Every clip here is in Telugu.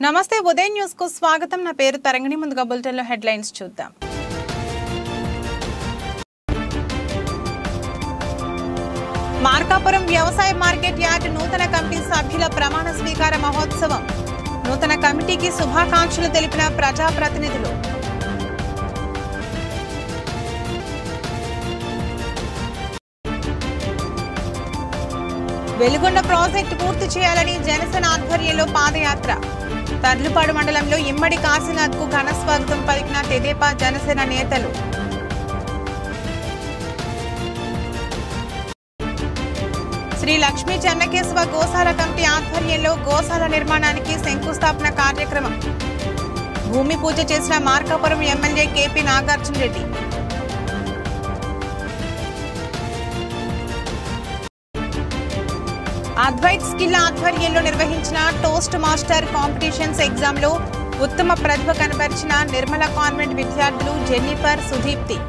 నమస్తే ఉదయం న్యూస్ కు స్వాగతం నా పేరు తరంగిణి ముందుగా బులెటిన్ లో హెడ్లైన్స్ చూద్దాం మార్కాపురం వ్యవసాయ మార్కెట్ యార్డ్ నూతన కమిటీ సభ్యుల ప్రమాణ స్వీకార మహోత్సవం నూతన కమిటీకి శుభాకాంక్షలు తెలిపిన ప్రజాప్రతినిధులు వెలుగొండ ప్రాజెక్టు పూర్తి చేయాలని జనసేన ఆధ్వర్యంలో పాదయాత్ర తర్లుపాడు మండలంలో ఇమ్మడి కాశీనాథ్ కు ఘన స్వాగతం పలికిన తెదేపా జనసేన నేతలు శ్రీ లక్ష్మీ చెన్నకేశవ గోశాల కమిటీ ఆధ్వర్యంలో గోశాల నిర్మాణానికి శంకుస్థాపన కార్యక్రమం భూమి పూజ చేసిన Markapuram MLA KP Nagarjuna Reddy Advait skill ఆధ్వర్యంలో నిర్వహించిన టోస్ట్ మాస్టర్ కాంపిటీషన్స్ ఎగ్జామ్ లో ఉత్తమ ప్రతిభ కనబరిచిన నిర్మల కాన్వెంట్ విద్యార్థులు జెన్నిఫర్ సుదీప్తి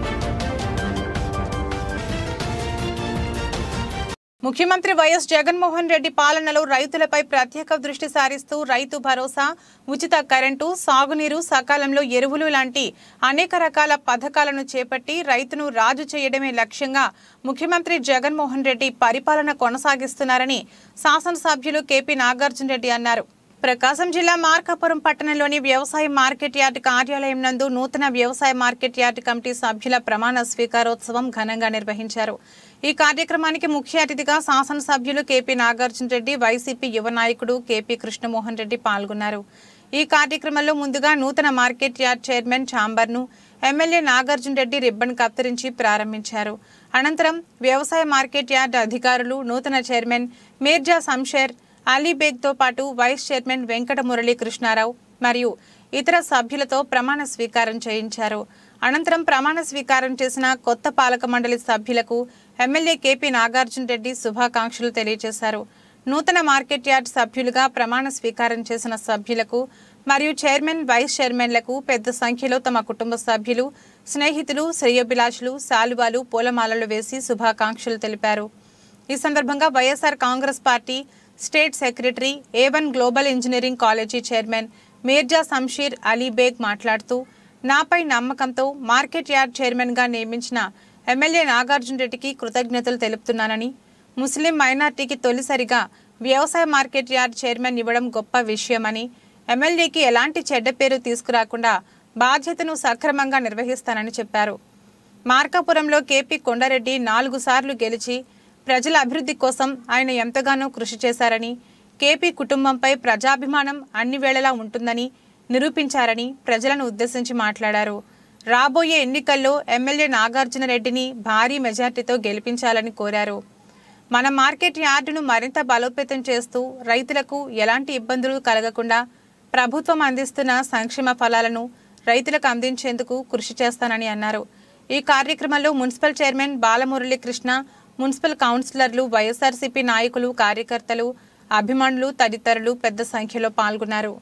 ముఖ్యమంత్రి వైఎస్ జగన్మోహన్ రెడ్డి పాలనలో రైతులపై ప్రత్యేక దృష్టి సారిస్తూ రైతు భరోసా ఉచిత కరెంటు సాగునీరు సకాలంలో ఎరువులు లాంటి అనేక రకాల పథకాలను చేపట్టి రైతును రాజు చేయడమే లక్ష్యంగా ముఖ్యమంత్రి జగన్మోహన్ రెడ్డి పరిపాలన కొనసాగిస్తున్నారని శాసనసభ్యులు కేపీ నాగార్జున రెడ్డి అన్నారు ప్రకాశం జిల్లా మార్కాపురం పట్టణంలోని వ్యవసాయ మార్కెట్ యార్డ్ కార్యాలయం నందు నూతన వ్యవసాయ మార్కెట్ యార్డ్ కమిటీ సభ్యుల ప్రమాణ స్వీకారోత్సవం ఘనంగా నిర్వహించారు ఈ కార్యక్రమానికి ముఖ్య అతిథిగా శాసనసభ్యులు కేపీ నాగార్జున రెడ్డి వైసీపీ యువ నాయకుడు కేపీ కృష్ణమోహన్ రెడ్డి పాల్గొన్నారు ఈ కార్యక్రమంలో ముందుగా నూతన మార్కెట్ యార్డ్ చైర్మన్ ఛాంబర్ను ఎమ్మెల్యే నాగార్జున రెడ్డి రిబ్బన్ కత్తిరించి ప్రారంభించారు అనంతరం వ్యవసాయ మార్కెట్ యార్డ్ అధికారులు నూతన చైర్మన్ మీర్జా సంషేర్ అలీబేగ్తో పాటు వైస్ చైర్మన్ వెంకట మురళీ కృష్ణారావు మరియు ఇతర సభ్యులతో ప్రమాణ స్వీకారం చేయించారు అనంతరం ప్రమాణ స్వీకారం చేసిన కొత్త పాలక మండలి సభ్యులకు ఎమ్మెల్యే కేపీ నాగార్జున రెడ్డి శుభాకాంక్షలు తెలియజేశారు నూతన మార్కెట్ యార్డ్ సభ్యులుగా ప్రమాణ స్వీకారం చేసిన సభ్యులకు మరియు చైర్మన్ వైస్ చైర్మన్లకు పెద్ద సంఖ్యలో తమ కుటుంబ సభ్యులు స్నేహితులు శ్రేయోభిలాషులు శాలువాలు పూలమాలలు వేసి శుభాకాంక్షలు తెలిపారు ఈ సందర్భంగా YSR Congress party state secretary a one global engineering college chairman Mirza Shamsheer Ali Baig మాట్లాడుతూ నాపై నమ్మకంతో మార్కెట్ యార్డ్ చైర్మన్గా నియమించిన ఎమ్మెల్యే నాగార్జున రెడ్డికి కృతజ్ఞతలు తెలుపుతున్నానని ముస్లిం మైనార్టీకి తొలిసారిగా వ్యవసాయ మార్కెట్ యార్డ్ చైర్మన్ ఇవ్వడం గొప్ప విషయమని ఎమ్మెల్యేకి ఎలాంటి చెడ్డ పేరు తీసుకురాకుండా బాధ్యతను సక్రమంగా నిర్వహిస్తానని చెప్పారు మార్కాపురంలో కేపీ కొండారెడ్డి నాలుగు సార్లు గెలిచి ప్రజల అభివృద్ధి కోసం ఆయన ఎంతగానో కృషి చేశారని కేపీ కుటుంబంపై ప్రజాభిమానం అన్ని వేళలా ఉంటుందని నిరూపించారని ప్రజలను ఉద్దేశించి మాట్లాడారు రాబోయే ఎన్నికల్లో ఎమ్మెల్యే నాగార్జున రెడ్డిని భారీ మెజార్టీతో గెలిపించాలని కోరారు మన మార్కెట్ యార్డును మరింత బలోపేతం చేస్తూ రైతులకు ఎలాంటి ఇబ్బందులు కలగకుండా ప్రభుత్వం అందిస్తున్న సంక్షేమ ఫలాలను రైతులకు అందించేందుకు కృషి చేస్తానని అన్నారు ఈ కార్యక్రమంలో municipal chairman Balamurali Krishna municipal కౌన్సిలర్లు వైఎస్ఆర్సీపీ నాయకులు కార్యకర్తలు అభిమానులు తదితరులు పెద్ద సంఖ్యలో పాల్గొన్నారు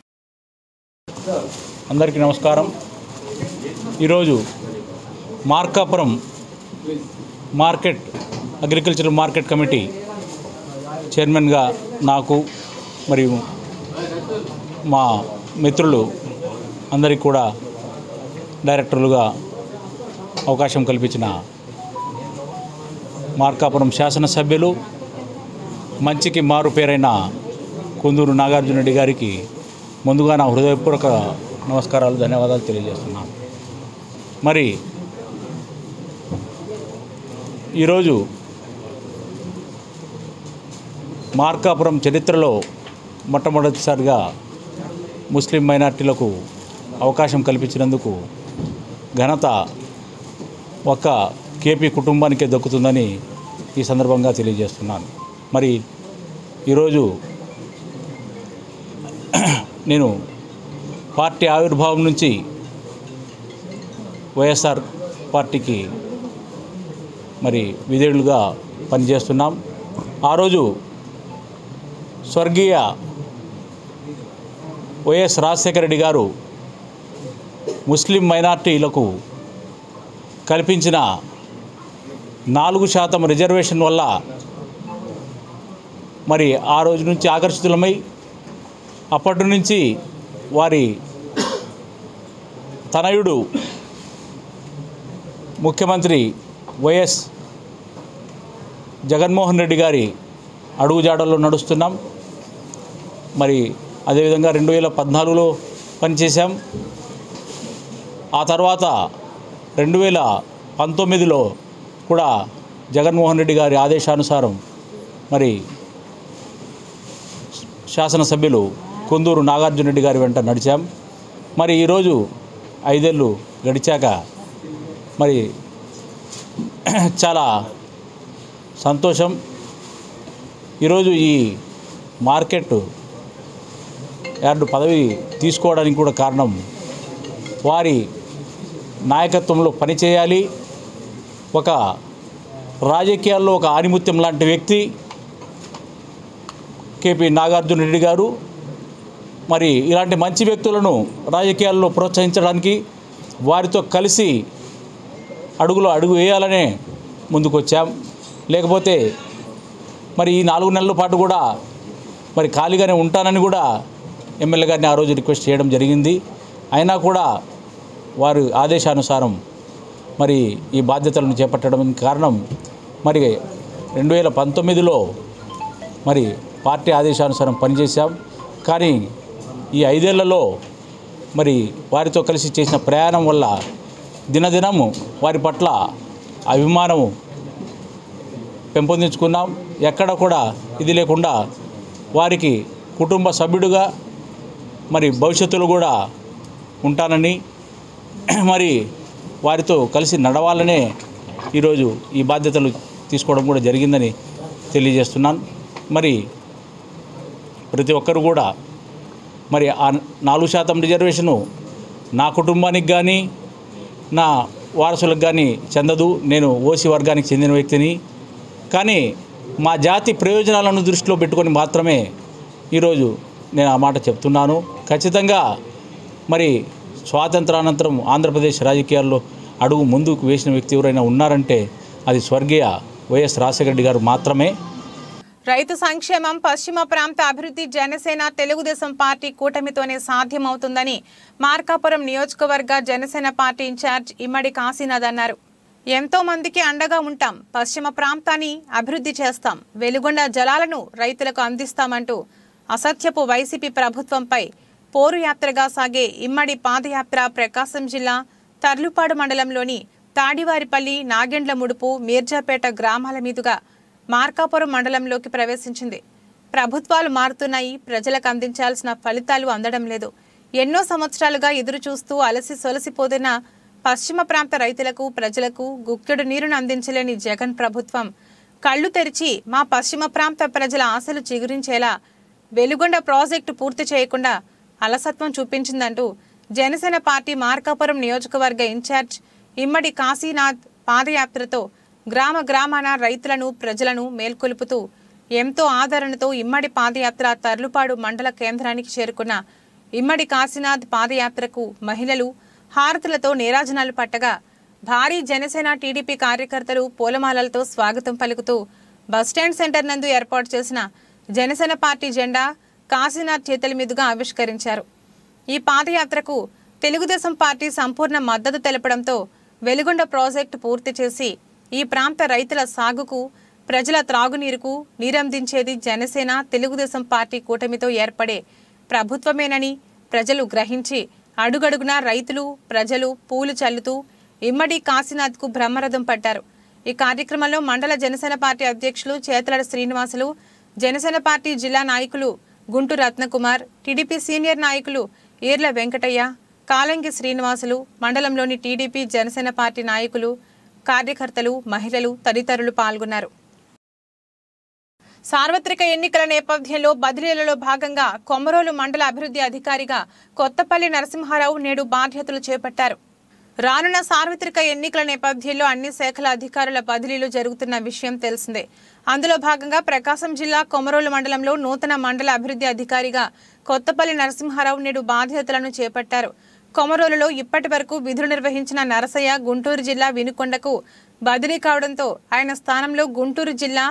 అందరికీ నమస్కారం ఈరోజు Markapuram market agriculture market committee చైర్మన్గా నాకు మరియు మా మిత్రులు అందరికీ కూడా డైరెక్టర్లుగా అవకాశం కల్పించిన మార్కాపురం శాసనసభ్యులు మంచికి మారు పేరైన కుందూరు నాగార్జున రెడ్డి గారికి ముందుగా నా హృదయపూర్వక నమస్కారాలు ధన్యవాదాలు తెలియజేస్తున్నాను మరి ఈరోజు మార్కాపురం చరిత్రలో మొట్టమొదటిసారిగా ముస్లిం మైనార్టీలకు అవకాశం కల్పించినందుకు ఘనత ఒక్క కేపీ కుటుంబానికే దక్కుతుందని ఈ సందర్భంగా తెలియజేస్తున్నాను మరి ఈరోజు నేను పార్టీ ఆవిర్భావం నుంచి వైఎస్ఆర్ పార్టీకి మరి విధేయులుగా పనిచేస్తున్నాం ఆ రోజు స్వర్గీయ వైఎస్ రాజశేఖర రెడ్డి గారు ముస్లిం మైనార్టీలకు కల్పించిన నాలుగు శాతం రిజర్వేషన్ వల్ల మరి ఆ రోజు నుంచి ఆకర్షితులమై అప్పటి నుంచి వారి తనయుడు ముఖ్యమంత్రి వైఎస్ జగన్మోహన్ రెడ్డి గారి అడుగుజాడల్లో నడుస్తున్నాం మరి అదేవిధంగా రెండు వేల పద్నాలుగులో పనిచేశాం ఆ తర్వాత రెండు వేల పంతొమ్మిదిలో కూడా జగన్మోహన్ రెడ్డి గారి ఆదేశానుసారం మరి శాసనసభ్యులు కొందూరు నాగార్జున రెడ్డి గారి వెంట నడిచాం మరి ఈరోజు ఐదేళ్ళు గడిచాక మరి చాలా సంతోషం ఈరోజు ఈ మార్కెట్ యార్డు పదవి తీసుకోవడానికి కూడా కారణం వారి నాయకత్వంలో పనిచేయాలి ఒక రాజకీయాల్లో ఒక ఆనిముత్యం లాంటి వ్యక్తి కేపీ నాగార్జున రెడ్డి గారు మరి ఇలాంటి మంచి వ్యక్తులను రాజకీయాల్లో ప్రోత్సహించడానికి వారితో కలిసి అడుగులో అడుగు వేయాలనే ముందుకొచ్చాం లేకపోతే మరి ఈ నాలుగు నెలల పాటు కూడా మరి ఖాళీగానే ఉంటానని కూడా ఎమ్మెల్యే గారిని ఆ రోజు రిక్వెస్ట్ చేయడం జరిగింది అయినా కూడా వారి ఆదేశానుసారం మరి ఈ బాధ్యతలను చేపట్టడం కారణం మరి రెండు వేల పంతొమ్మిదిలో మరి పార్టీ ఆదేశానుసారం పనిచేశాం కానీ ఈ ఐదేళ్లలో మరి వారితో కలిసి చేసిన ప్రయాణం వల్ల దినదినము వారి పట్ల అభిమానము పెంపొందించుకున్నాం ఎక్కడ కూడా ఇది లేకుండా వారికి కుటుంబ సభ్యుడిగా మరి భవిష్యత్తులో కూడా ఉంటానని మరి వారితో కలిసి నడవాలనే ఈరోజు ఈ బాధ్యతలు తీసుకోవడం కూడా జరిగిందని తెలియజేస్తున్నాను మరి ప్రతి ఒక్కరు కూడా మరి ఆ నాలుగు శాతం రిజర్వేషను నా కుటుంబానికి కానీ నా వారసులకు కానీ చెందదు నేను ఓసీ వర్గానికి చెందిన వ్యక్తిని కానీ మా జాతి ప్రయోజనాలను దృష్టిలో పెట్టుకొని మాత్రమే ఈరోజు నేను ఆ మాట చెప్తున్నాను ఖచ్చితంగా మరి స్వాతంత్రానంతరం ఆంధ్రప్రదేశ్ రాజకీయాల్లో అడుగు ముందుకు వేసిన వ్యక్తి ఎవరైనా ఉన్నారంటే అది స్వర్గీయ వైఎస్ రాజశేఖర రెడ్డి గారు మాత్రమే రైతు సంక్షేమం పశ్చిమ ప్రాంత అభివృద్ధి జనసేన తెలుగుదేశం పార్టీ కూటమితోనే సాధ్యమవుతుందని మార్కాపురం నియోజకవర్గ జనసేన పార్టీ ఇన్ఛార్జ్ ఇమ్మడి కాశీనాథ్ అన్నారు ఎంతో మందికి అండగా ఉంటాం పశ్చిమ ప్రాంతాన్ని అభివృద్ధి చేస్తాం వెలుగొండ జలాలను రైతులకు అందిస్తామంటూ అసత్యపు వైసీపీ ప్రభుత్వంపై పోరు యాత్రగా సాగే ఇమ్మడి పాదయాత్ర ప్రకాశం జిల్లా తర్లుపాడు మండలంలోని తాడివారిపల్లి నాగెండ్ల ముడుపు మీర్జాపేట గ్రామాల మీదుగా మార్కాపురం మండలంలోకి ప్రవేశించింది ప్రభుత్వాలు మారుతున్నాయి ప్రజలకు అందించాల్సిన ఫలితాలు అందడం లేదు ఎన్నో సంవత్సరాలుగా ఎదురు చూస్తూ అలసి సొలసిపోతున్న పశ్చిమ ప్రాంత రైతులకు ప్రజలకు గుక్కెడు నీరును అందించలేని జగన్ ప్రభుత్వం కళ్ళు తెరిచి మా పశ్చిమ ప్రాంత ప్రజల ఆశలు చిగురించేలా వెలుగొండ ప్రాజెక్టు పూర్తి చేయకుండా అలసత్వం చూపించిందంటూ జనసేన పార్టీ మార్కాపురం నియోజకవర్గ ఇన్ఛార్జ్ ఇమ్మడి కాశీనాథ్ పాదయాత్రతో గ్రామ గ్రామాన రైతులను ప్రజలను మేల్కొలుపుతూ ఎంతో ఆదరణతో ఇమ్మడి పాదయాత్ర తర్లుపాడు మండల కేంద్రానికి చేరుకున్న ఇమ్మడి కాశీనాథ్ పాదయాత్రకు మహిళలు హారతులతో నీరాజనాలు పట్టగా భారీ జనసేన టీడీపీ కార్యకర్తలు పూలమాలలతో స్వాగతం పలుకుతూ బస్టాండ్ సెంటర్ నందు ఏర్పాటు చేసిన జనసేన పార్టీ జెండా కాశీనాథ్ చేతుల మీదుగా ఆవిష్కరించారు ఈ పాదయాత్రకు తెలుగుదేశం పార్టీ సంపూర్ణ మద్దతు తెలపడంతో వెలుగొండ ప్రాజెక్టు పూర్తి చేసి ఈ ప్రాంత రైతుల సాగుకు ప్రజల త్రాగునీరుకు నీరందించేది జనసేన తెలుగుదేశం పార్టీ కూటమితో ఏర్పడే ప్రభుత్వమేనని ప్రజలు గ్రహించి అడుగడుగునా రైతులు ప్రజలు పూలు చల్లుతూ ఇమ్మడి కాశీనాథ్కు బ్రహ్మరథం పట్టారు ఈ కార్యక్రమంలో మండల జనసేన పార్టీ అధ్యక్షులు చేతలడ శ్రీనివాసులు జనసేన పార్టీ జిల్లా నాయకులు గుంటు రత్నకుమార్ టీడీపీ సీనియర్ నాయకులు ఈర్ల వెంకటయ్య కాలంగి శ్రీనివాసులు మండలంలోని టీడీపీ జనసేన పార్టీ నాయకులు కార్యకర్తలు మహిళలు తదితరులు పాల్గొన్నారు సార్వత్రిక ఎన్నికల నేపథ్యంలో బదిలీలలో భాగంగా కొమరోలు మండల అభివృద్ధి అధికారిగా కొత్తపల్లి నరసింహారావు నేడు బాధ్యతలు చేపట్టారు రానున్న సార్వత్రిక ఎన్నికల నేపథ్యంలో అన్ని శాఖల అధికారుల బదిలీలు జరుగుతున్న విషయం తెలిసిందే అందులో భాగంగా ప్రకాశం జిల్లా కొమరోలు మండలంలో నూతన మండల అభివృద్ధి అధికారిగా కొత్తపల్లి నరసింహారావు నేడు బాధ్యతలను చేపట్టారు కొమరోలులో ఇప్పటి వరకు విధులు నిర్వహించిన నరసయ్య గుంటూరు జిల్లా వినుకొండకు బదిలీ కావడంతో ఆయన స్థానంలో గుంటూరు జిల్లా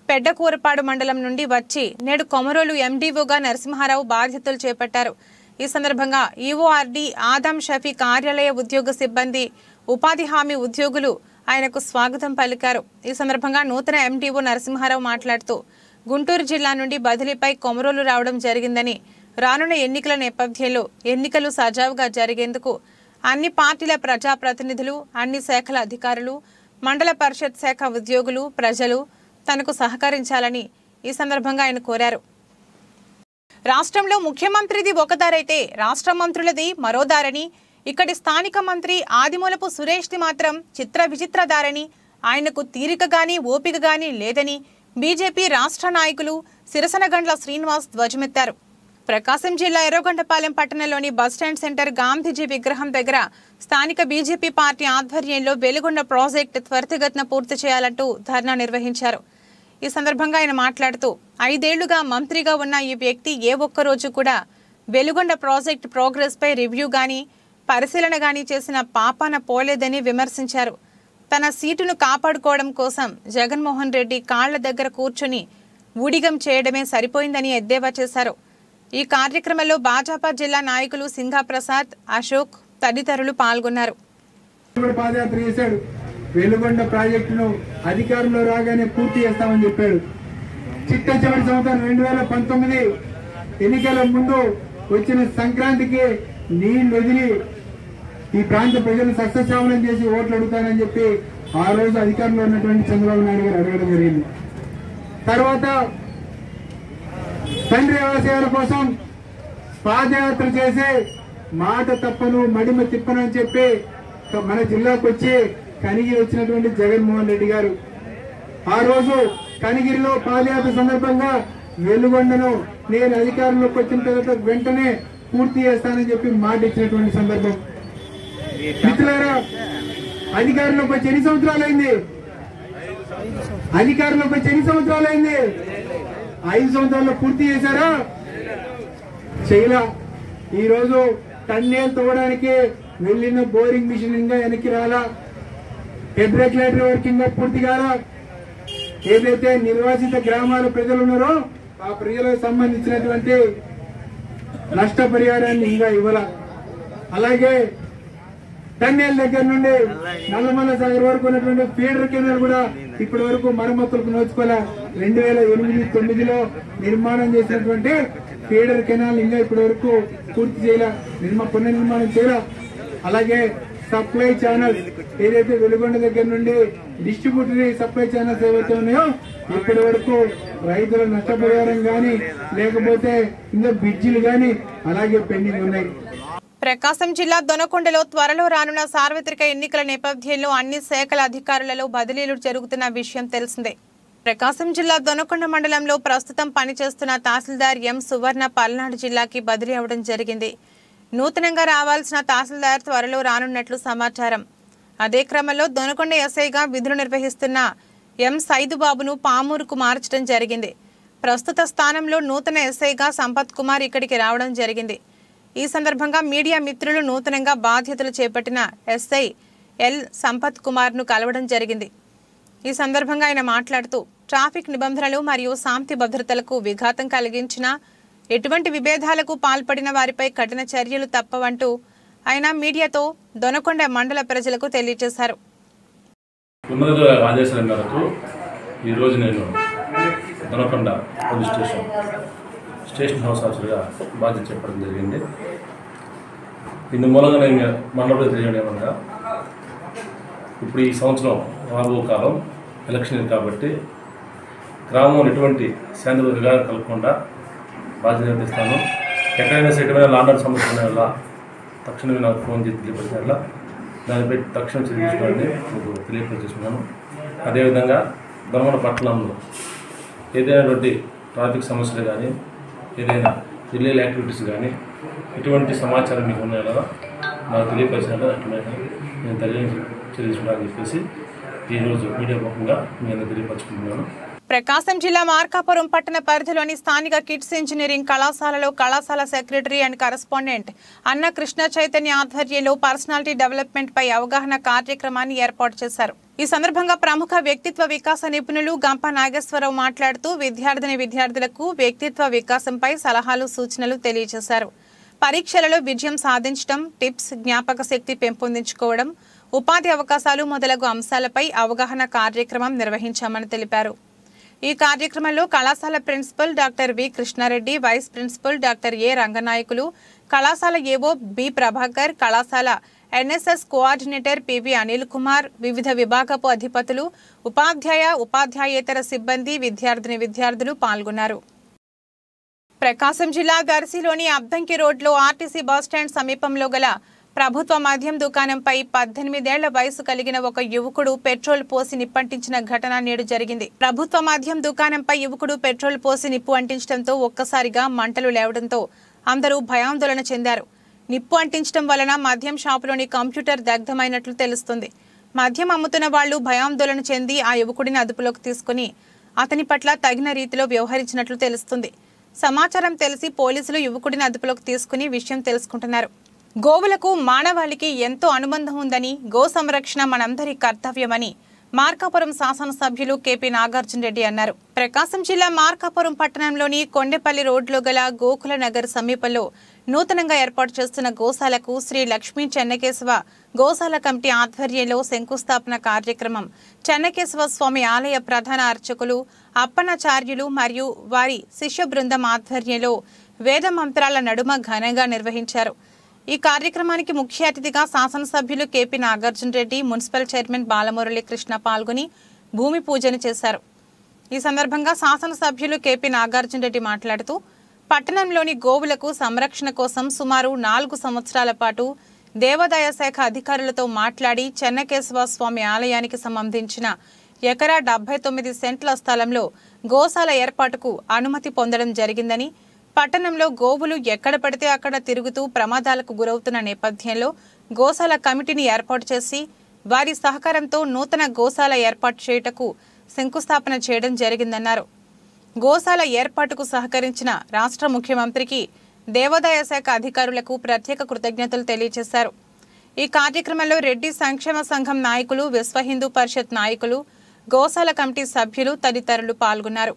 పెడ్డకూరపాడు మండలం నుండి వచ్చి నేడు కొమరోలు ఎండీఓగా నరసింహారావు బాధ్యతలు చేపట్టారు ఈ సందర్భంగా ఈఓఆర్డి ఆదం షఫీ కార్యాలయ ఉద్యోగ సిబ్బంది ఉపాధి హామీ ఉద్యోగులు ఆయనకు స్వాగతం పలికారు ఈ సందర్భంగా నూతన ఎండీఓ నరసింహారావు మాట్లాడుతూ గుంటూరు జిల్లా నుండి బదిలీపై కొమరోలు రావడం జరిగిందని రానున్న ఎన్నికల నేపథ్యంలో ఎన్నికలు సజావుగా జరిగేందుకు అన్ని పార్టీల ప్రజాప్రతినిధులు అన్ని శాఖల అధికారులు మండల పరిషత్ శాఖ ఉద్యోగులు ప్రజలు తనకు సహకరించాలని ఈ సందర్భంగా ఆయన కోరారు రాష్ట్రంలో ముఖ్యమంత్రిది ఒక దారైతే రాష్ట్ర మంత్రులది మరో దారని ఇక్కడి స్థానిక మంత్రి ఆదిమూలపు సురేష్ది మాత్రం చిత్ర విచిత్ర దారని ఆయనకు తీరిక గాని ఓపిక గాని లేదని బీజేపీ రాష్ట్ర నాయకులు సిరసనగండ్ల శ్రీనివాస్ ధ్వజమెత్తారు ప్రకాశం జిల్లా ఎర్రగొండపాలెం పట్టణంలోని బస్టాండ్ సెంటర్ గాంధీజీ విగ్రహం దగ్గర స్థానిక బీజేపీ పార్టీ ఆధ్వర్యంలో వెలుగొండ ప్రాజెక్టు త్వరితగతిన పూర్తి చేయాలంటూ ధర్నా నిర్వహించారు ఈ సందర్భంగా ఆయన మాట్లాడుతూ ఐదేళ్లుగా మంత్రిగా ఉన్న ఈ వ్యక్తి ఏ ఒక్క రోజు కూడా వెలుగొండ ప్రాజెక్ట్ ప్రోగ్రెస్ పై రివ్యూ గాని పరిశీలన గాని చేసిన పాపాన పోలేదని విమర్శించారు తన సీటును కాపాడుకోవడం కోసం జగన్మోహన్ రెడ్డి కాళ్ల దగ్గర కూర్చుని ఊడిగం చేయడమే సరిపోయిందని ఎద్దేవా చేశారు ఈ కార్యక్రమంలో భాజపా జిల్లా నాయకులు సింఘా ప్రసాద్ అశోక్ తదితరులు పాల్గొన్నారు కూడా పాదయాత్ర చేశాడు వెలుగొండ ప్రాజెక్టును అధికారంలో రాగానే పూర్తి చేస్తామని చెప్పాడు చిట్ట చివరి సంవత్సరం రెండు వేల పంతొమ్మిది ఎన్నికల ముందు వచ్చిన సంక్రాంతికి నీళ్లు వదిలి ఈ ప్రాంత ప్రజలు సస్యశ్యామలం చేసి ఓట్లు అడుగుతానని చెప్పి ఆ రోజు అధికారంలో ఉన్నటువంటి చంద్రబాబు నాయుడు గారు అడగడం జరిగింది తర్వాత తండ్రి ఆశయాల కోసం పాదయాత్ర చేసి మాట తప్పను మడిమ తిప్పను అని చెప్పి మన జిల్లాకు వచ్చి కనిగిరి వచ్చినటువంటి జగన్మోహన్ రెడ్డి గారు ఆ రోజు కనిగిరిలో పాదయాత్ర సందర్భంగా వెలుగొండను నేను అధికారంలోకి వచ్చిన తర్వాత వెంటనే పూర్తి చేస్తానని చెప్పి మాట ఇచ్చినటువంటి సందర్భం మిత్రులారా అధికారంలోకి వచ్చి ఎన్ని సంవత్సరాలైంది అధికారంలోకి వచ్చి ఎన్ని సంవత్సరాలైంది ఐదు సంవత్సరాల్లో పూర్తి చేశారా చేయలా ఈ రోజు టన్నేలు తవ్వడానికి వెళ్ళిన బోరింగ్ మిషన్ ఇంకా వెనక్కి రాలా హెడ్ రెగ్యులేటరీ వర్కింగ్ ఇంకా పూర్తి కాలా ఏదైతే నిర్వాసిత గ్రామాల ప్రజలు ఉన్నారో ఆ ప్రజలకు సంబంధించినటువంటి నష్టపరిహారాన్ని ఇంకా ఇవ్వాల అలాగే టన్నేల దగ్గర నుండి నల్లమల్ల సాగర్ వరకు ఉన్నటువంటి ఫీడర్ కెనాల్ కూడా ఇప్పటి వరకు మరమ్మతులకు నోచుకోలే రెండు వేల ఎనిమిది తొమ్మిదిలో నిర్మాణం చేసినటువంటి ఫీడర్ కెనాల్ ఇంకా ఇప్పటి వరకు పూర్తి చేయాల నిర్మా పునర్నిర్మాణం చేయాల అలాగే సప్లై ఛానల్స్ ఏదైతే వెలుగొండ దగ్గర నుండి డిస్ట్రిబ్యూటరీ సప్లై ఛానల్స్ ఏవైతే ఉన్నాయో ఇప్పటి వరకు రైతుల నష్టపరిహారం గాని లేకపోతే ఇంకా బ్రిడ్జిలు గాని అలాగే పెండింగ్ ఉన్నాయి ప్రకాశం జిల్లా దొనకొండలో త్వరలో రానున్న సార్వత్రిక ఎన్నికల నేపథ్యంలో అన్ని శాఖల అధికారులలో బదిలీలు జరుగుతున్న విషయం తెలిసిందే ప్రకాశం జిల్లా దొనకొండ మండలంలో ప్రస్తుతం పనిచేస్తున్న తహసీల్దార్ ఎం సువర్ణ పల్నాడు జిల్లాకి బదిలీ అవడం జరిగింది నూతనంగా రావాల్సిన తహసీల్దార్ త్వరలో రానున్నట్లు సమాచారం అదే క్రమంలో దొనకొండ ఎస్ఐగా విధులు నిర్వహిస్తున్న ఎం సైదుబాబును పామూరుకు మార్చడం జరిగింది ప్రస్తుత స్థానంలో నూతన ఎస్ఐగా సంపత్ కుమార్ ఇక్కడికి రావడం జరిగింది ఈ సందర్భంగా మీడియా మిత్రులు నూతనంగా బాధ్యతలు చేపట్టిన ఎస్ఐ ఎల్ సంపత్ కుమార్ను కలవడం జరిగింది ఈ సందర్భంగా ఆయన మాట్లాడుతూ ట్రాఫిక్ నిబంధనలు మరియు శాంతి భద్రతలకు విఘాతం కలిగించిన ఎటువంటి విభేదాలకు పాల్పడిన వారిపై కఠిన చర్యలు తప్పవంటూ ఆయన మీడియాతో దొనకొండ మండల ప్రజలకు తెలియజేశారు ఉన్నత ఆదేశాల మేరకు ఈరోజు నేను Donakonda police station station house ఆఫీసర్గా బాధ్యత చెప్పడం జరిగింది ఇందు మూలంగా నేను మండలంలో తెలియడం ఏమనగా ఇప్పుడు ఈ సంవత్సరం రాబో కాలం ఎలక్షన్ కాబట్టి గ్రామంలో ఎటువంటి శాంతి విధానం కలగకుండా బాధ్యత నిర్వహిస్తాను ఎక్కడైనా సరే ఎటువంటి లాండర్ సమస్య ఉన్న వల్ల తక్షణమే నాకు ఫోన్ చేసి తెలియపరిచిన వల్ల దానిపై తక్షణం చర్య తీసుకోవాలని మీకు తెలియపరిచేస్తున్నాను అదేవిధంగా దొరమల పట్టణంలో ఏదైనటువంటి ట్రాఫిక్ సమస్యలు కానీ ఏదైనా ఇల్లీగల్ యాక్టివిటీస్ కానీ ఎటువంటి సమాచారం మీకు ఉన్నాయో కదా నాకు తెలియపరిచినట్టు అట్లనే నేను తెలియ చర్య తీసుకోవడానికి చెప్పేసి ఈరోజు మీడియా ముఖంగా నేను తెలియపరచుకుంటున్నాను ప్రకాశం జిల్లా మార్కాపురం పట్టణ పరిధిలోని స్థానిక కిడ్స్ ఇంజనీరింగ్ కళాశాలలో కళాశాల సెక్రటరీ అండ్ కరస్పాండెంట్ అన్న కృష్ణ చైతన్య ఆధ్వర్యంలో పర్సనాలిటీ డెవలప్మెంట్ పై అవగాహన కార్యక్రమాన్ని ఏర్పాటు చేశారు ఈ సందర్భంగా ప్రముఖ వ్యక్తిత్వ వికాస నిపుణులు గంప నాగేశ్వరరావు మాట్లాడుతూ విద్యార్థిని విద్యార్థులకు వ్యక్తిత్వ వికాసంపై సలహాలు సూచనలు తెలియజేశారు పరీక్షలలో విజయం సాధించడం టిప్స్ జ్ఞాపక శక్తి పెంపొందించుకోవడం ఉపాధి అవకాశాలు మొదలగు అంశాలపై అవగాహన కార్యక్రమం నిర్వహించామని తెలిపారు ఈ కార్యక్రమంలో కళాశాల principal doctor V Krishna Reddy vice principal doctor A Ranganayakulu కళాశాల ఏవో బి ప్రభాకర్ కళాశాల NSS coordinator PV Anil Kumar వివిధ విభాగపు అధిపతులు ఉపాధ్యాయ ఉపాధ్యాయేతర సిబ్బంది విద్యార్థిని విద్యార్థులు పాల్గొన్నారు ప్రకాశం జిల్లా దర్శిలోని అద్దంకి రోడ్లో ఆర్టీసీ బస్టాండ్ సమీపంలో గల ప్రభుత్వ మద్యం దుకాణంపై పద్దెనిమిదేళ్ల వయసు కలిగిన ఒక యువకుడు పెట్రోల్ పోసి నిప్పంటించిన ఘటన నేడు జరిగింది ప్రభుత్వ మద్యం దుకాణంపై యువకుడు పెట్రోల్ పోసి నిప్పు అంటించడంతో ఒక్కసారిగా మంటలు లేవడంతో అందరూ భయాందోళన చెందారు నిప్పు అంటించడం వలన మద్యం షాపులోని కంప్యూటర్ దగ్ధమైనట్లు తెలుస్తుంది మద్యం అమ్ముతున్న వాళ్లు భయాందోళన చెంది ఆ యువకుడిని అదుపులోకి తీసుకుని అతని పట్ల తగిన రీతిలో వ్యవహరించినట్లు తెలుస్తుంది సమాచారం తెలిసి పోలీసులు యువకుడిని అదుపులోకి తీసుకుని విషయం తెలుసుకుంటున్నారు గోవులకు మానవాళికి ఎంతో అనుబంధం ఉందని గో సంరక్షణ మనందరి కర్తవ్యమని మార్కాపురం శాసనసభ్యులు కేపీ నాగార్జున రెడ్డి అన్నారు ప్రకాశం జిల్లా మార్కాపురం పట్టణంలోని కొండెపల్లి రోడ్లో గల గోకుల నగర్ సమీపంలో నూతనంగా ఏర్పాటు చేస్తున్న గోశాలకు శ్రీ లక్ష్మీ చెన్నకేశవ గోశాల కమిటీ ఆధ్వర్యంలో శంకుస్థాపన కార్యక్రమం చెన్నకేశవ స్వామి ఆలయ ప్రధాన అర్చకులు అప్పనాచార్యులు మరియు వారి శిష్య బృందం ఆధ్వర్యంలో వేద మంత్రాల నడుమ ఘనంగా నిర్వహించారు ఈ కార్యక్రమానికి ముఖ్య అతిథిగా శాసనసభ్యులు KP Nagarjuna Reddy municipal chairman Balamurali Krishna పాల్గొని భూమి పూజను చేశారు ఈ సందర్భంగా శాసనసభ్యులు కేపీ నాగార్జున రెడ్డి మాట్లాడుతూ పట్టణంలోని గోవులకు సంరక్షణ కోసం సుమారు నాలుగు సంవత్సరాల పాటు దేవాదాయ శాఖ అధికారులతో మాట్లాడి చెన్నకేశవ స్వామి ఆలయానికి సంబంధించిన ఎకరా డెబ్బై తొమ్మిది సెంట్ల స్థలంలో గోశాల ఏర్పాటుకు అనుమతి పొందడం జరిగిందని పట్టణంలో గోవులు ఎక్కడ పడితే అక్కడ తిరుగుతూ ప్రమాదాలకు గురవుతున్న నేపథ్యంలో గోశాల కమిటీని ఏర్పాటు చేసి వారి సహకారంతో నూతన గోశాల ఏర్పాటు చేయుటకు శంకుస్థాపన చేయడం జరిగిందన్నారు గోశాల ఏర్పాటుకు సహకరించిన రాష్ట్ర ముఖ్యమంత్రికి దేవాదాయ శాఖ అధికారులకు ప్రత్యేక కృతజ్ఞతలు తెలియజేశారు ఈ కార్యక్రమంలో రెడ్డి సంక్షేమ సంఘం నాయకులు విశ్వ హిందూ పరిషత్ నాయకులు గోశాల కమిటీ సభ్యులు తదితరులు పాల్గొన్నారు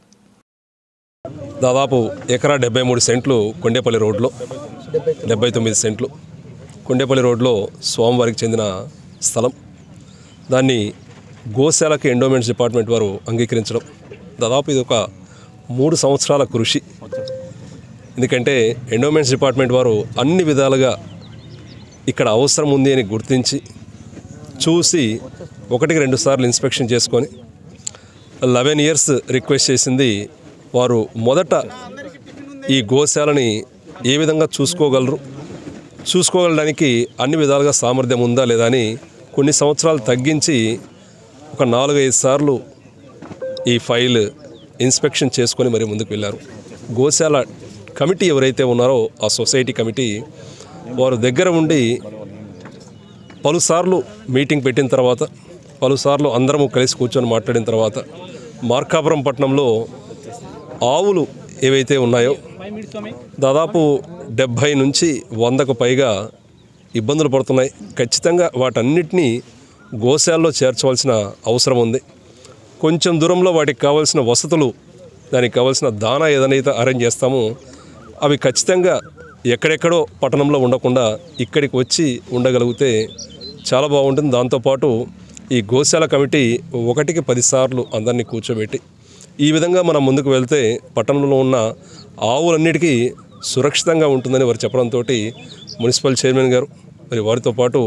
దాదాపు ఎకరా డెబ్బై మూడు సెంట్లు కొండేపల్లి రోడ్లో డెబ్బై తొమ్మిది సెంట్లు కొండేపల్లి రోడ్లో స్వామివారికి చెందిన స్థలం దాన్ని గోశాలకి ఎండోమెంట్స్ డిపార్ట్మెంట్ వారు అంగీకరించడం దాదాపు ఇది ఒక మూడు సంవత్సరాల కృషి ఎందుకంటే ఎండోమెంట్స్ డిపార్ట్మెంట్ వారు అన్ని విధాలుగా ఇక్కడ అవసరం ఉంది అని గుర్తించి చూసి ఒకటికి రెండు సార్లు ఇన్స్పెక్షన్ చేసుకొని లెవెన్ ఇయర్స్ రిక్వెస్ట్ చేసింది వారు మొదట ఈ గోశాలని ఏ విధంగా చూసుకోగలరు చూసుకోగలడానికి అన్ని విధాలుగా సామర్థ్యం ఉందా లేదా అని కొన్ని సంవత్సరాలు తగ్గించి ఒక నాలుగైదు సార్లు ఈ ఫైల్ ఇన్స్పెక్షన్ చేసుకొని మరి ముందుకు వెళ్ళారు గోశాల కమిటీ ఎవరైతే ఉన్నారో ఆ సొసైటీ కమిటీ వారు దగ్గర ఉండి పలుసార్లు మీటింగ్ పెట్టిన తర్వాత పలుసార్లు అందరము కలిసి కూర్చొని మాట్లాడిన తర్వాత మార్కాపురం పట్టణంలో ఆవులు ఏవైతే ఉన్నాయో దాదాపు డెబ్భై నుంచి వందకు పైగా ఇబ్బందులు పడుతున్నాయి ఖచ్చితంగా వాటన్నిటినీ గోశాలలో చేర్చవలసిన అవసరం ఉంది కొంచెం దూరంలో వాటికి కావాల్సిన వసతులు దానికి కావాల్సిన దానా ఏదైతే అరేంజ్ చేస్తామో అవి ఖచ్చితంగా ఎక్కడెక్కడో పట్టణంలో ఉండకుండా ఇక్కడికి వచ్చి ఉండగలిగితే చాలా బాగుంటుంది దాంతోపాటు ఈ గోశాల కమిటీ ఒకటికి పదిసార్లు అందరినీ కూర్చోబెట్టి ఈ విధంగా మనం ముందుకు వెళ్తే పట్టణంలో ఉన్న ఆవులన్నిటికీ సురక్షితంగా ఉంటుందని వారు చెప్పడంతో మున్సిపల్ చైర్మన్ గారు మరి వారితో పాటు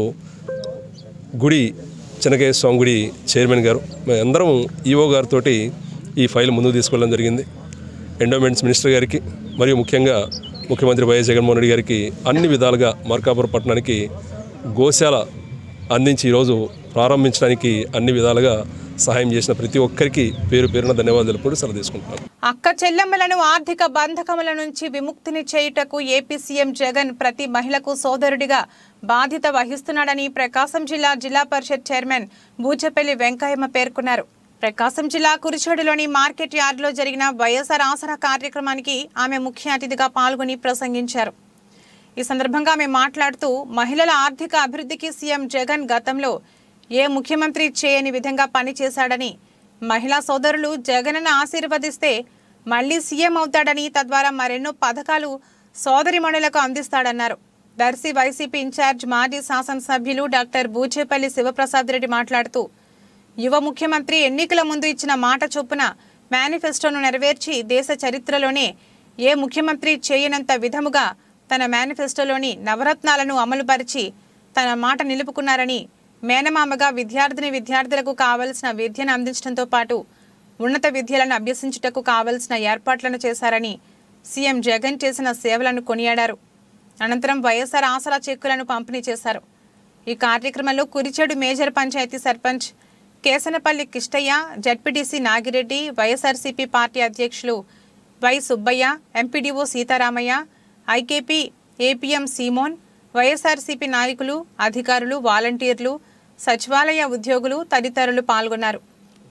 గుడి చెనకేశ్వర స్వామి గుడి చైర్మన్ గారు మేము అందరం ఈఓ గారితో ఈ ఫైల్ ముందుకు తీసుకెళ్ళడం జరిగింది ఎండోమెంట్స్ మినిస్టర్ గారికి మరియు ముఖ్యంగా ముఖ్యమంత్రి వైఎస్ జగన్మోహన్ రెడ్డి గారికి అన్ని విధాలుగా మార్కాపురం పట్టణానికి గోశాల అందించి ఈరోజు ప్రారంభించడానికి అన్ని విధాలుగా సహాయం చేసిన ప్రతి ఒక్కరికి పేరు పేరున ధన్యవాదాలు తెలుపుకుంటూ సెలవు తీసుకుంటున్నాను అక్క చెల్లెమ్మలను ఆర్థిక బంధకముల నుంచి విముక్తిని చేయుటకు ఏపీ సీఎం జగన్ ప్రతి మహిళకు సోదరుడిగా బాధ్యత వహిస్తున్నాడని ప్రకాశం జిల్లా జిల్లా పరిషత్ చైర్మన్ బూచపల్లి వెంకయ్యమ్మ పేర్కొన్నారు ప్రకాశం జిల్లా కురిచేడులోని మార్కెట్ యార్డులో జరిగిన వైఎస్ఆర్ ఆసరా కార్యక్రమానికి ఆమె ముఖ్య అతిథిగా పాల్గొని ప్రసంగించారు ఈ సందర్భంగా ఆమె మాట్లాడుతూ మహిళల ఆర్థిక అభివృద్ధికి సీఎం జగన్ గతంలో ఏ ముఖ్యమంత్రి చేయని విధంగా పనిచేశాడని మహిళా సోదరులు జగన్ను ఆశీర్వదిస్తే మళ్లీ సీఎం అవుతాడని తద్వారా మరెన్నో పథకాలు సోదరిమణులకు అందిస్తాడన్నారు దర్శి వైసీపీ ఇన్ఛార్జ్ మాజీ శాసనసభ్యులు డాక్టర్ బూచేపల్లి శివప్రసాద్ రెడ్డి మాట్లాడుతూ యువ ముఖ్యమంత్రి ఎన్నికల ముందు ఇచ్చిన మాట చొప్పున మేనిఫెస్టోను నెరవేర్చి దేశ చరిత్రలోనే ఏ ముఖ్యమంత్రి చేయనంత విధముగా తన మేనిఫెస్టోలోని నవరత్నాలను అమలుపరిచి తన మాట నిలుపుకున్నారని మేనమామగా విద్యార్థిని విద్యార్థులకు కావలసిన విద్యను అందించడంతో పాటు ఉన్నత విద్యలను అభ్యసించుటకు కావలసిన ఏర్పాట్లను చేశారని సీఎం జగన్ చేసిన సేవలను కొనియాడారు అనంతరం వైఎస్ఆర్ ఆసరా చెక్కులను పంపిణీ చేశారు ఈ కార్యక్రమంలో Kurichedu major panchayat sarpanch Kesanapalli Kishtaiah ZPTC Nagireddy YSRCP party అధ్యక్షులు Y Subbaiah MPDO Sitaramaiah IKP APM Simon YSRCP నాయకులు అధికారులు వాలంటీర్లు సచివాలయ ఉద్యోగులు తదితరులు పాల్గొన్నారు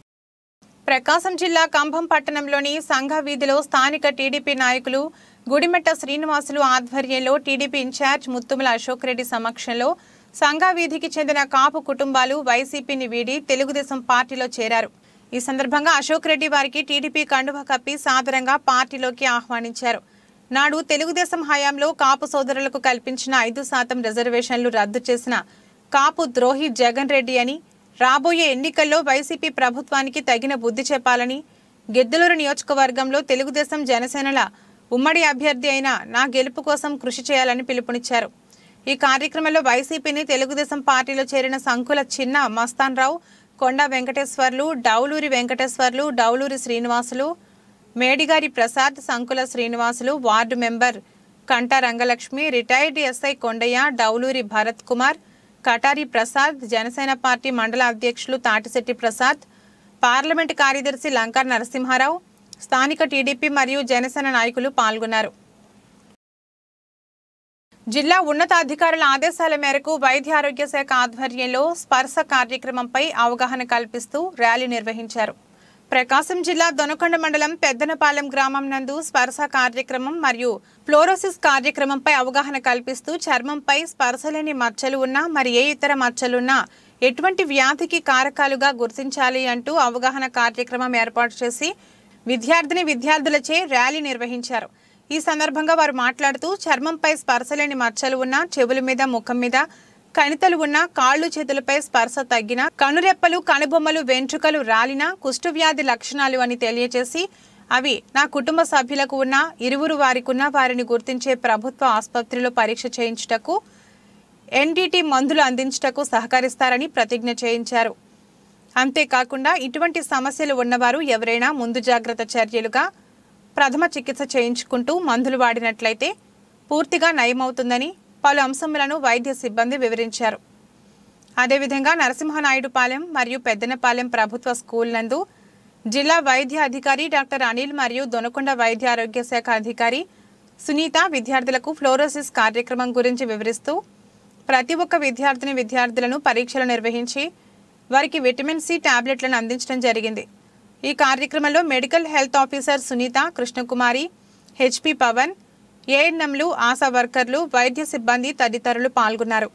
ప్రకాశం జిల్లా కంభం పట్టణంలోని సంఘ వీధిలో స్థానిక టీడీపీ నాయకులు గుడిమెట్ట శ్రీనివాసులు ఆధ్వర్యంలో టీడీపీ ఇన్ఛార్జ్ ముత్తుమల అశోక్ రెడ్డి సమక్షంలో సంఘ వీధికి చెందిన కాపు కుటుంబాలు వైసీపీని వీడి తెలుగుదేశం పార్టీలో చేరారు ఈ సందర్భంగా అశోక్ రెడ్డి వారికి టీడీపీ కండువా కప్పి సాదరంగా పార్టీలోకి ఆహ్వానించారు నాడు తెలుగుదేశం హయాంలో కాపు సోదరులకు కల్పించిన ఐదు శాతం రిజర్వేషన్లు రద్దు చేసిన కాపు ద్రోహి జగన్ రెడ్డి అని రాబోయే ఎన్నికల్లో వైసీపీ ప్రభుత్వానికి తగిన బుద్ధి చెప్పాలని గిద్దలూరు నియోజకవర్గంలో తెలుగుదేశం జనసేనల ఉమ్మడి అభ్యర్థి అయిన నా గెలుపు కోసం కృషి చేయాలని పిలుపునిచ్చారు ఈ కార్యక్రమంలో వైసీపీని తెలుగుదేశం పార్టీలో చేరిన సంకుల చిన్న Mastan Rao Konda Venkateswarlu Dowluri Venkateswarlu Dowluri Srinivasulu Medigari Prasad Sankula Srinivasulu ward member Kanta Rangalakshmi retired SI Kondaiah Dowluri Bharat Kumar Katari Prasad Janasena party మండల అధ్యక్షులు తాటిశెట్టి ప్రసాద్ పార్లమెంట్ కార్యదర్శి లంకా నరసింహారావు స్థానిక టీడీపీ మరియు జనసేన నాయకులు పాల్గొన్నారు జిల్లా ఉన్నతాధికారుల ఆదేశాల మేరకు వైద్య ఆరోగ్య శాఖ ఆధ్వర్యంలో స్పర్శ కార్యక్రమంపై అవగాహన కల్పిస్తూ ర్యాలీ నిర్వహించారు ప్రకాశం జిల్లా దొనకొండ మండలం పెద్దనపాలెం గ్రామం నందు స్పర్శ కార్యక్రమం మరియు ఫ్లోరోసిస్ కార్యక్రమంపై అవగాహన కల్పిస్తూ చర్మంపై స్పర్శలేని మచ్చలు ఉన్నా మరి ఏ ఇతర మచ్చలున్నా ఎటువంటి వ్యాధికి కారకాలుగా గుర్తించాలి అంటూ అవగాహన కార్యక్రమం ఏర్పాటు చేసి విద్యార్థిని విద్యార్థులచే ర్యాలీ నిర్వహించారు ఈ సందర్భంగా వారు మాట్లాడుతూ చర్మంపై స్పర్శలేని మచ్చలు ఉన్న చెవుల మీద ముఖం మీద కణితలు ఉన్న కాళ్ళు చేతులపై స్పర్శ తగ్గిన కనురెప్పలు కనుబొమ్మలు వెంట్రుకలు రాలిన కుష్ఠవ్యాధి లక్షణాలు అని తెలియజేసి అవి నా కుటుంబ సభ్యులకు ఉన్న ఇరువురు వారికున్న వారిని గుర్తించే ప్రభుత్వ ఆసుపత్రిలో పరీక్ష చేయించుటకు ఎన్డీటీ మందులు అందించుటకు సహకరిస్తారని ప్రతిజ్ఞ చేయించారు అంతేకాకుండా ఇటువంటి సమస్యలు ఉన్నవారు ఎవరైనా ముందు జాగ్రత్త చర్యలుగా ప్రథమ చికిత్స చేయించుకుంటూ మందులు వాడినట్లయితే పూర్తిగా నయమవుతుందని పలు అంశములను వైద్య సిబ్బంది వివరించారు అదేవిధంగా నరసింహనాయుడుపాలెం మరియు పెద్దనపాలెం ప్రభుత్వ స్కూల్ నందు జిల్లా వైద్య అధికారి డాక్టర్ అనిల్ మరియు దొనకొండ వైద్య ఆరోగ్య శాఖ అధికారి సునీత విద్యార్థులకు ఫ్లోరోసిస్ కార్యక్రమం గురించి వివరిస్తూ ప్రతి ఒక్క విద్యార్థిని విద్యార్థులను పరీక్షలు నిర్వహించి వారికి విటమిన్ సి టాబ్లెట్లను అందించడం జరిగింది ఈ కార్యక్రమంలో medical health officer Sunitha Krishnakumari HP Pavan ఏఎన్ఎంలు ఆశా వర్కర్లు వైద్య సిబ్బంది తదితరులు పాల్గొన్నారు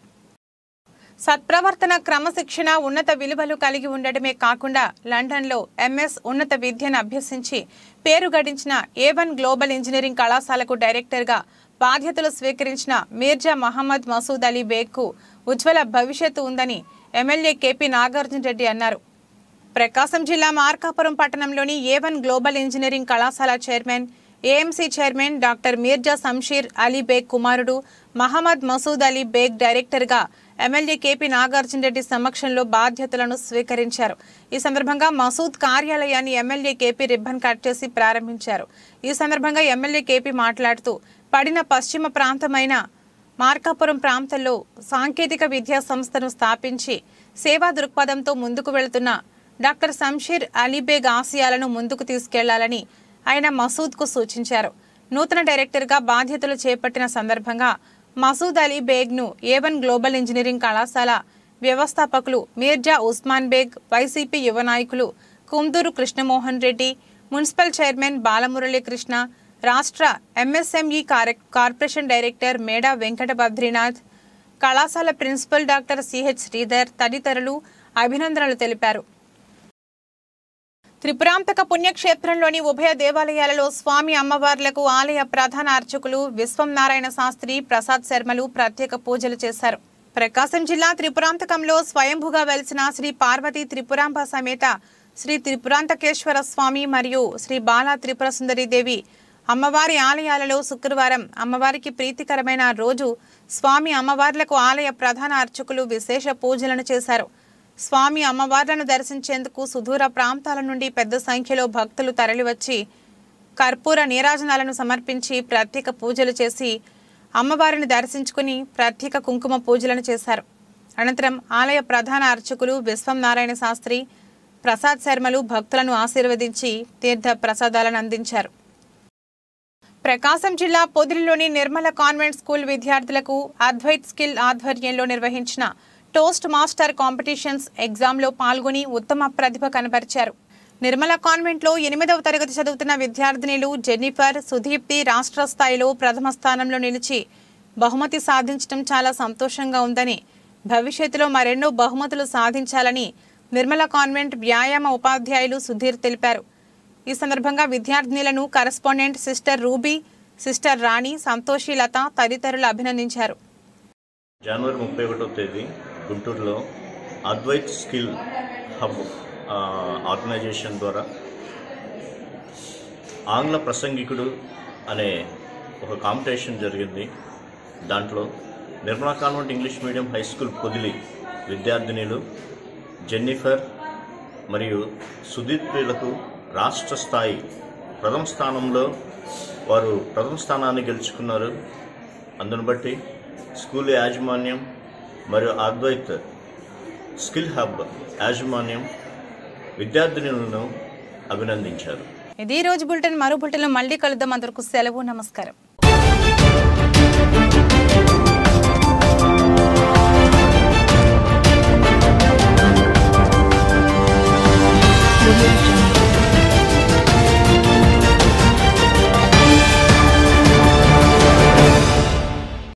సత్ప్రవర్తన క్రమశిక్షణ ఉన్నత విలువలు కలిగి ఉండడమే కాకుండా లండన్లో ఎంఎస్ ఉన్నత విద్యను అభ్యసించి పేరు గడించిన ఏ వన్ గ్లోబల్ ఇంజనీరింగ్ కళాశాలకు డైరెక్టర్గా బాధ్యతలు స్వీకరించిన మీర్జా మహమ్మద్ మసూద్ అలీ బేగ్కు ఉజ్వల భవిష్యత్తు ఉందని ఎమ్మెల్యే కేపీ నాగార్జున రెడ్డి అన్నారు ప్రకాశం జిల్లా మార్కాపురం పట్టణంలోని ఏ వన్ గ్లోబల్ ఇంజనీరింగ్ కళాశాల chairman AMC chairman doctor Mirza Shamsheer Ali Baig కుమారుడు మహమ్మద్ మసూద్ అలీ బేగ్ డైరెక్టర్గా ఎమ్మెల్యే కేపీ నాగార్జున రెడ్డి సమక్షంలో బాధ్యతలను స్వీకరించారు ఈ సందర్భంగా మసూద్ కార్యాలయాన్ని ఎమ్మెల్యే కేపీ రిబ్బన్ కట్ చేసి ప్రారంభించారు ఈ సందర్భంగా ఎమ్మెల్యే కేపీ మాట్లాడుతూ పడిన పశ్చిమ ప్రాంతమైన మార్కాపురం ప్రాంతంలో సాంకేతిక విద్యా సంస్థను స్థాపించి సేవా దృక్పథంతో ముందుకు వెళుతున్న డాక్టర్ శంషీర్ అలీబేగ్ ఆశయాలను ముందుకు తీసుకెళ్లాలని ఆయన మసూద్కు సూచించారు నూతన డైరెక్టర్గా బాధ్యతలు చేపట్టిన సందర్భంగా మసూద్ అలీ బేగ్ను ఏవన్ గ్లోబల్ ఇంజనీరింగ్ కళాశాల వ్యవస్థాపకులు మీర్జా ఉస్మాన్ బేగ్ వైసీపీ యువ నాయకులు కుందూరు కృష్ణమోహన్ రెడ్డి మున్సిపల్ చైర్మన్ బాలమురళీకృష్ణ రాష్ట్ర ఎంఎస్ఎంఈ కార- కార్పొరేషన్ డైరెక్టర్ మేడా వెంకట బద్రీనాథ్ కళాశాల ప్రిన్సిపల్ డాక్టర్ సిహెచ్ శ్రీధర్ తదితరులు అభినందనలు తెలిపారు త్రిపురాంతక పుణ్యక్షేత్రంలోని ఉభయ దేవాలయాలలో స్వామి అమ్మవార్లకు ఆలయ ప్రధాన అర్చకులు విశ్వం నారాయణ శాస్త్రి ప్రసాద్ శర్మలు ప్రత్యేక పూజలు చేశారు ప్రకాశం జిల్లా త్రిపురాంతకంలో స్వయంభుగా వెలిసిన శ్రీ పార్వతీ త్రిపురాంబ సమేత శ్రీ త్రిపురాంతకేశ్వర స్వామి మరియు శ్రీ బాలా త్రిపుర సుందరీదేవి అమ్మవారి ఆలయాలలో శుక్రవారం అమ్మవారికి ప్రీతికరమైన రోజు స్వామి అమ్మవార్లకు ఆలయ ప్రధాన అర్చకులు విశేష పూజలను చేశారు స్వామి అమ్మవార్లను దర్శించేందుకు సుదూర ప్రాంతాల నుండి పెద్ద సంఖ్యలో భక్తులు తరలివచ్చి కర్పూర నీరాజనాలను సమర్పించి ప్రత్యేక పూజలు చేసి అమ్మవారిని దర్శించుకుని ప్రత్యేక కుంకుమ పూజలను చేశారు అనంతరం ఆలయ ప్రధాన అర్చకులు విశ్వం నారాయణ శాస్త్రి ప్రసాద్ శర్మలు భక్తులను ఆశీర్వదించి తీర్థ ప్రసాదాలను అందించారు ప్రకాశం జిల్లా పొదిలిలోని నిర్మల కాన్వెంట్ స్కూల్ విద్యార్థులకు అద్వైత్ స్కిల్ ఆధ్వర్యంలో నిర్వహించిన టోస్ట్ మాస్టర్ కాంపిటీషన్స్ ఎగ్జామ్లో పాల్గొని ఉత్తమ ప్రతిభ కనబరిచారు నిర్మల కాన్వెంట్లో ఎనిమిదవ తరగతి చదువుతున్న విద్యార్థినిలు జెన్నిఫర్ సుదీప్తి రాష్ట్ర స్థాయిలో ప్రథమ స్థానంలో నిలిచి బహుమతి సాధించడం చాలా సంతోషంగా ఉందని భవిష్యత్తులో మరెన్నో బహుమతులు సాధించాలని నిర్మల కాన్వెంట్ వ్యాయామ ఉపాధ్యాయులు సుధీర్ తెలిపారు ఈ సందర్భంగా విద్యార్థినులను correspondent sister Ruby sister Rani Santoshi Latha తదితరులు అభినందించారు జనవరి ముప్పై ఒకటో తేదీ గుంటూరులో అద్వైత్ స్కిల్ హబ్ ఆ, ఆర్గనైజేషన్ ద్వారా ఆంగ్ల ప్రసంగికుడు అనే ఒక కాంపిటీషన్ జరిగింది దాంట్లో Nirmala convent English medium high school Podili విద్యార్థినిలు జెన్నిఫర్ మరియు సుదీప్లకు రాష్ట్ర స్థాయి ప్రథమ స్థానంలో వారు ప్రథమ స్థానాన్ని గెలుచుకున్నారు అందును బట్టి స్కూల్ యాజమాన్యం మరియు అద్వైత్ స్కిల్ హబ్ యాజమాన్యం విద్యార్థినులను అభినందించారు ఇది ఈ రోజు బులెటిన్ మరో బులెటిన్లో మళ్ళీ కలుద్దాం అందరికీ సెలవు నమస్కారం Audio Jungle.